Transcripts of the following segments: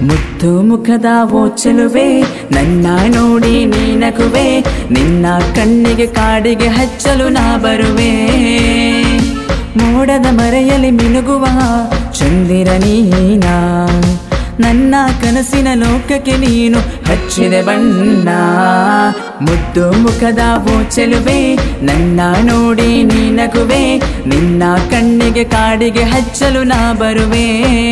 ಮುದ್ದು ಮುಖದ ಓ ಚೆಲುವೆ ನನ್ನ ನೋಡಿ ನೀ ನಗುವೆ ನಿನ್ನ ಕಣ್ಣಿಗೆ ಕಾಡಿಗೆ ಹಚ್ಚಲು ನಾ ಬರುವೆ ಮೋಡದ ಮರೆಯಲಿ ಮಿನುಗುವ ಚಂದಿರ ನೀನಾ ನನ್ನ ಕನಸಿನ ಲೋಕಕ್ಕೆ ನೀನು ಹಚ್ಚಿದೆ ಬಣ್ಣ ಮುದ್ದು ಮುಖದ ಓ ಚೆಲುವೆ ನನ್ನ ನೋಡಿ ನೀ ನಗುವೆ ನಿನ್ನ ಕಣ್ಣಿಗೆ ಕಾಡಿಗೆ ಹಚ್ಚಲು ನಾ ಬರುವೆ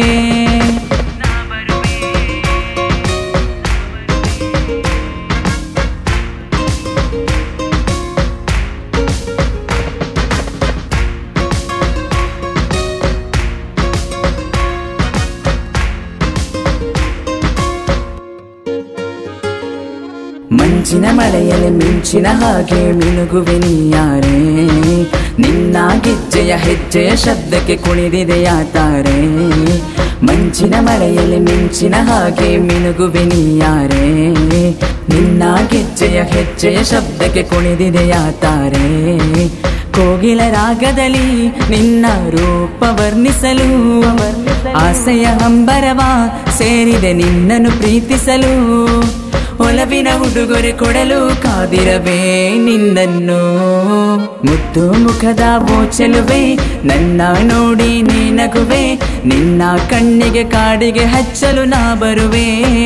ಮಂಚಿನ ಮಳೆಯಲ್ಲಿ ಮಿಂಚಿನ ಹಾಗೆ ಮಿನುಗುವೆ ನೀಯಾರೆ ನಿನ್ನ ಗೆಜ್ಜೆಯ ಹೆಜ್ಜೆಯ ಶಬ್ದಕ್ಕೆ ಕುಣಿದಿದೆಯ ತಾರೆ ಮಂಚಿನ ಮಳೆಯಲ್ಲಿ ಮಿಂಚಿನ ಹಾಗೆ ಮಿನುಗುವೆ ನೀಯಾರೆ ನಿನ್ನ ಗೆಜ್ಜೆಯ ಹೆಜ್ಜೆಯ ಶಬ್ದಕ್ಕೆ ಕುಣಿದಿದೆಯ ತಾರೆ ಕೋಗಿಲ ರಾಗದಲ್ಲಿ ನಿನ್ನ ರೂಪ ವರ್ಣಿಸಲು ಆಸೆಯ ಹಂಬರವ ಸೇರಿದೆ ನಿನ್ನನ್ನು ಪ್ರೀತಿಸಲು ಒಲವಿನ ಉಡುಗೊರೆ ಕೊಡಲು ಕಾದಿರವೇ ನಿನ್ನನ್ನು ಮುದ್ದು ಮುಖದ ಓ ಚೆಲುವೆ ನನ್ನ ನೋಡಿ ನೀ ನಗುವೆ ನಿನ್ನ ಕಣ್ಣಿಗೆ ಕಾಡಿಗೆ ಹಚ್ಚಲು ನಾ ಬರುವೆ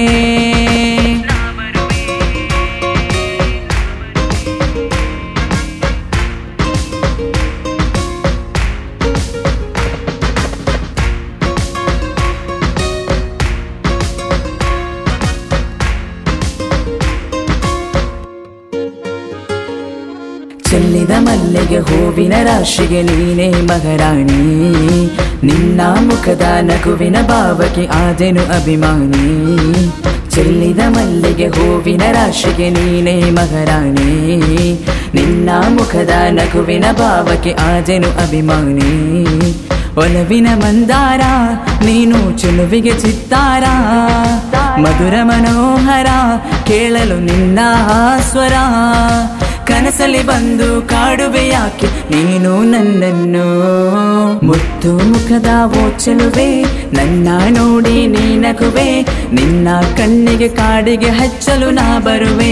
ಚೆಲ್ಲಿದ ಮಲ್ಲಿಗೆ ಹೂವಿನ ರಾಶಿಗೆ ನೀನೇ ಮಹಾರಾಣಿ ನಿನ್ನ ಮುಖದ ನಗುವಿನ ಭಾವಕ್ಕೆ ಆದೆನು ಅಭಿಮಾನಿ ಚೆಲ್ಲಿದ ಮಲ್ಲಿಗೆ ಹೂವಿನ ರಾಶಿಗೆ ನೀನೇ ಮಹಾರಾಣಿ ನಿನ್ನ ಮುಖದ ನಗುವಿನ ಭಾವಕ್ಕೆ ಆದೆನು ಅಭಿಮಾನಿ ಒಲವಿನ ಮಂದಾರ ನೀನು ಚೆಲುವಿಗೆ ಚಿತ್ತಾರ ಮಧುರ ಮನೋಹರ ಕೇಳಲು ನಿನ್ನ ಸ್ವರ ಕನಸಲ್ಲಿ ಬಂದು ಕಾಡುವೆ ಯಾಕೆ ನೀನು ನನ್ನನ್ನು ಮುದ್ದು ಮುಖದ ಓ ಚೆಲುವೆ ನನ್ನ ನೋಡಿ ನೀ ನಗುವೆ ನಿನ್ನ ಕಣ್ಣಿಗೆ ಕಾಡಿಗೆ ಹಚ್ಚಲು ನಾ ಬರುವೆ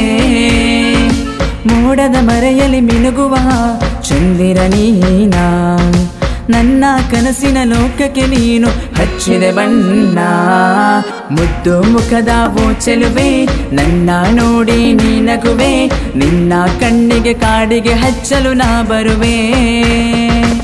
ಮೋಡದ ಮರೆಯಲಿ ಮಿನುಗುವ ಚಂದಿರ ನೀನಾ ನನ್ನ ಕನಸಿನ ಲೋಕಕ್ಕೆ ನೀನು ಹಚ್ಚಿದೆ ಬಣ್ಣ ಮುದ್ದು ಮುಖದ ಓ ಚೆಲುವೆ ನನ್ನ ನೋಡಿ ನೀ ನಗುವೆ ನಿನ್ನ ಕಣ್ಣಿಗೆ ಕಾಡಿಗೆ ಹಚ್ಚಲು ನಾ ಬರುವೆ